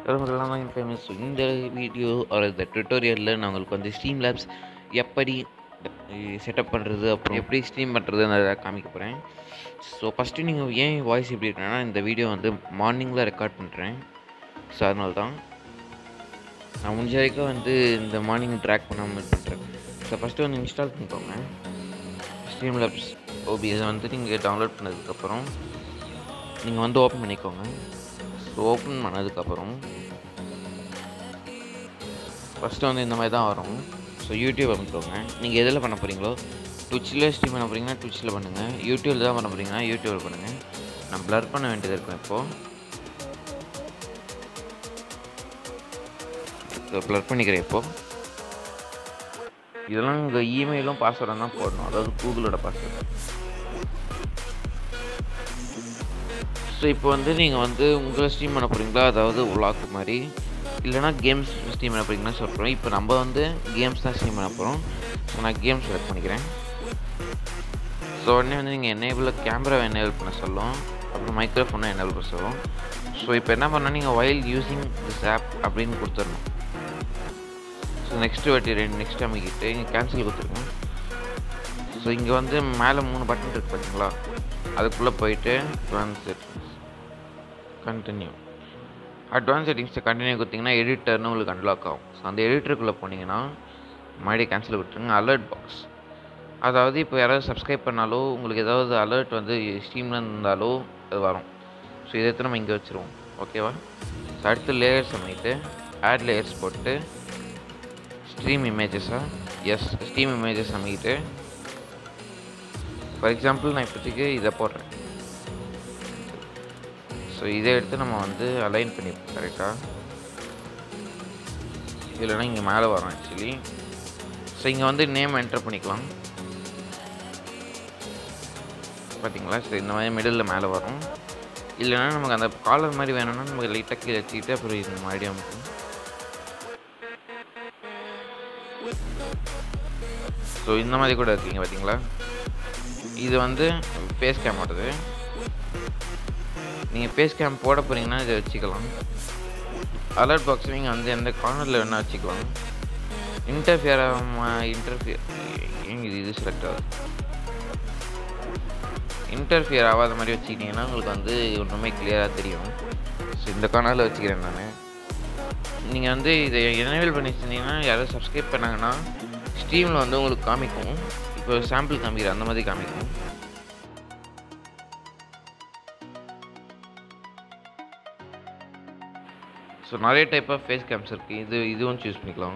ரொம்ப ஃபேமஸ் இந்த வீடியோ ஒரு இந்த டுட்டோரியலில் நான் உங்களுக்கு வந்து ஸ்ட்ரீம் லேப்ஸ் எப்படி செட்டப் பண்ணுறது அப்புறம் எப்படி ஸ்ட்ரீம் பண்ணுறது நான் காமிக்க போகிறேன் ஸோ ஃபஸ்ட்டு நீங்கள் ஏன் வாய்ஸ் இப்படி இருக்கேன்னா இந்த வீடியோ வந்து மார்னிங்கில் ரெக்கார்ட் பண்ணுறேன் ஸோ அதனால தான் நான் முடிஞ்ச வரைக்கும் வந்து இந்த மார்னிங் ட்ராக் பண்ணாமல் பண்ணுறேன் ஸோ ஃபஸ்ட்டு வந்து இன்ஸ்டால் பண்ணிக்கோங்க ஸ்ட்ரீம் லேப்ஸ் ஓபிஎஸ் வந்து நீங்கள் டவுன்லோட் பண்ணதுக்கப்புறம் நீங்கள் வந்து ஓப்பன் பண்ணிக்கோங்க ஸோ ஓப்பன் பண்ணதுக்கப்புறம் ஃபஸ்ட்டு வந்து இந்த மாதிரி தான் வரும் ஸோ யூடியூப் அமைக்கோங்க நீங்கள் எதில் பண்ண போகிறீங்களோ ட்விட்ச்சில் ஸ்ட்ரீம் பண்ண போகிறீங்கன்னா ட்விட்ச்சில் பண்ணுங்கள் யூடியூப்பில் தான் பண்ண போகிறீங்கன்னா யூடியூப்பில் பண்ணுங்கள் நான் ப்ளர் பண்ண வேண்டியது இருக்கும் இப்போது ப்ளர் பண்ணிக்கிறேன் இப்போது இதெல்லாம் உங்கள் இமெயிலும் பாஸ்வேர்டும் தான் போடணும் அதாவது கூகுளோட பாஸ்வேர்டு ஸோ இப்போ வந்து நீங்கள் வந்து உங்களை ஸ்ட்ரீம் பண்ண போகிறீங்களா அதாவது உலாக்கு மாதிரி இல்லைனா கேம்ஸ் ஸ்ட்ரீம் பண்ண போகிறீங்கன்னா சொல்கிறோம் இப்போ நம்ம வந்து கேம்ஸ் தான் ஸ்ட்ரீம் பண்ண போகிறோம் ஸோ நான் கேம்ஸ் செலக்ட் பண்ணிக்கிறேன் ஸோ உடனே வந்து நீங்கள் என்னேபிள் கேமராவை எனேபிள் பண்ண சொல்லும் அப்புறம் மைக்ரோஃபோனை எனேபிள் பண்ண சொல்லும் ஸோ இப்போ என்ன பண்ணால் நீங்கள் வைல் யூஸிங் திஸ் ஆப் அப்படின்னு கொடுத்துடணும் ஸோ நெக்ஸ்ட்டு வாட்டி ரெண்டு நெக்ஸ்ட் அமைக்கிட்டு இங்கே கேன்சல் கொடுத்துருங்க ஸோ இங்கே வந்து மேலே மூணு பட்டன் இருக்குது பார்த்தீங்களா அதுக்குள்ளே போயிட்டு அட்வான்ஸ் செட்டிங்ஸ் கண்டினியூ அட்வான்ஸ் செட்டிங்ஸை கண்டினியூ கொடுத்தீங்கன்னா எடிட்டர்னு உங்களுக்கு அன்லாக் ஆகும் ஸோ அந்த எடிட்டருக்குள்ளே போனீங்கன்னா மறுபடியும் கேன்சல் கொடுத்துருங்க அலர்ட் பாக்ஸ் அதாவது இப்போ யாராவது சப்ஸ்கிரைப் பண்ணாலோ உங்களுக்கு ஏதாவது அலர்ட் வந்து ஸ்ட்ரீமில் இருந்தாலோ அது வரும் ஸோ இதை நம்ம இங்கே வச்சுருவோம் ஓகேவா ஸோ அடுத்து லேயர்ஸ் அமைட்டு ஆட் லேயர்ஸ் போட்டு ஸ்ட்ரீம் இமேஜஸாக எஸ் ஸ்ட்ரீம் இமேஜஸ் அமைக்கிட்டு ஃபார் எக்ஸாம்பிள் நான் இப்போதைக்கு இதை போடுறேன் ஸோ இதை எடுத்து நம்ம வந்து அலைன் பண்ணிப்போம் கரெக்டாக இல்லைனா இங்கே மேலே வரோம் ஆக்சுவலி ஸோ இங்கே வந்து நேம் என்டர் பண்ணிக்கலாம் பார்த்தீங்களா ஸோ இந்த மாதிரி மிடில் மேலே வரும் இல்லைனா நமக்கு அந்த காலர் மாதிரி வேணும்னா நமக்கு லைட்டாக கீழே வச்சுக்கிட்டு அப்புறம் இந்த மாதிரி அமைக்கும் ஸோ இந்த மாதிரி கூட இருக்கீங்க பார்த்தீங்களா இது வந்து ஃபேஸ் கேம் ஓடுது நீங்கள் ஃபேஸ் கேம் போட போகிறீங்கன்னா இதை வச்சுக்கலாம் அலர்ட் பாக்ஸ் நீங்கள் வந்து எந்த கார்னரில் வேணால் வச்சுக்கலாம் இன்டர்ஃபியர் இன்டர்ஃபியர் ஏங்க இது இது செலக்ட் ஆகுது இன்டர்ஃபியர் ஆகாத மாதிரி வச்சுக்கிட்டிங்கன்னா உங்களுக்கு வந்து ஒன்றுமே கிளியராக தெரியும் ஸோ இந்த கார்னரில் வச்சுக்கிறேன் நான் நீங்கள் வந்து இதை எனேபிள் பண்ணி வச்சுருந்தீங்கன்னா யாராவது சப்ஸ்கிரைப் பண்ணாங்கன்னா ஸ்ட்ரீமில் வந்து உங்களுக்கு காமிக்கும் இப்போ சாம்பிள் காமிக்கிற அந்த மாதிரி காமிக்கும் ஸோ நிறைய டைப் ஆஃப் ஃபேஸ் கேம்ஸ் இருக்குது இது இதுவும் சூஸ் பண்ணிக்கலாம்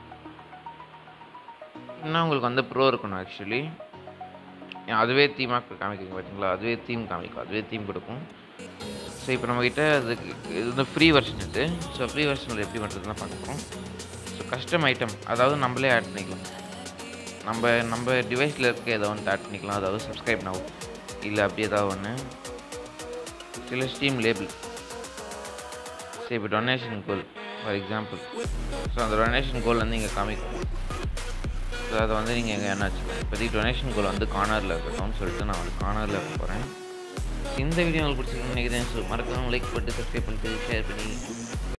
இன்னும் உங்களுக்கு வந்து ப்ரோ இருக்கணும் ஆக்சுவலி அதுவே தீமாக காமிக்குங்க பார்த்தீங்களா அதுவே தீம் காமிக்கும் அதுவே தீம் கொடுக்கும் ஸோ இப்போ நம்மக்கிட்ட அதுக்கு இது வந்து ஃப்ரீ வெர்ஷன் இது ஸோ ஃப்ரீ வெர்ஷனில் எப்படி பண்ணுறதுலாம் பார்க்குறோம் ஸோ கஸ்டம் ஐட்டம் அதாவது நம்மளே ஆட் பண்ணிக்கலாம் நம்ம நம்ம டிவைஸில் இருக்க ஏதோ ஒன்று ஆட் பண்ணிக்கலாம் அதாவது சப்ஸ்கிரைப் நவ் இல்லை அப்படி ஏதாவது ஒன்று சில ஸ்டீம் லேபிள் சரி இப்போ donation goal for example so அந்த டொனேஷன் கோல் வந்து இங்கே காமிக்கும் ஸோ அதை வந்து நீங்கள் எங்கே என்ன வச்சுக்கலாம் இப்போதைக்கு டொனேஷன் கோல் வந்து கார்னரில் இருக்கட்டும்னு சொல்லிட்டு நான் வந்து கார்னரில் போகிறேன் இந்த வீடியோ உங்களுக்கு பிடிச்சிருக்குன்னு நினைக்கிறேன் ஸோ மறக்காம லைக் பண்ணிட்டு சப்ஸ்கிரைப் பண்ணிட்டு ஷேர் பண்ணி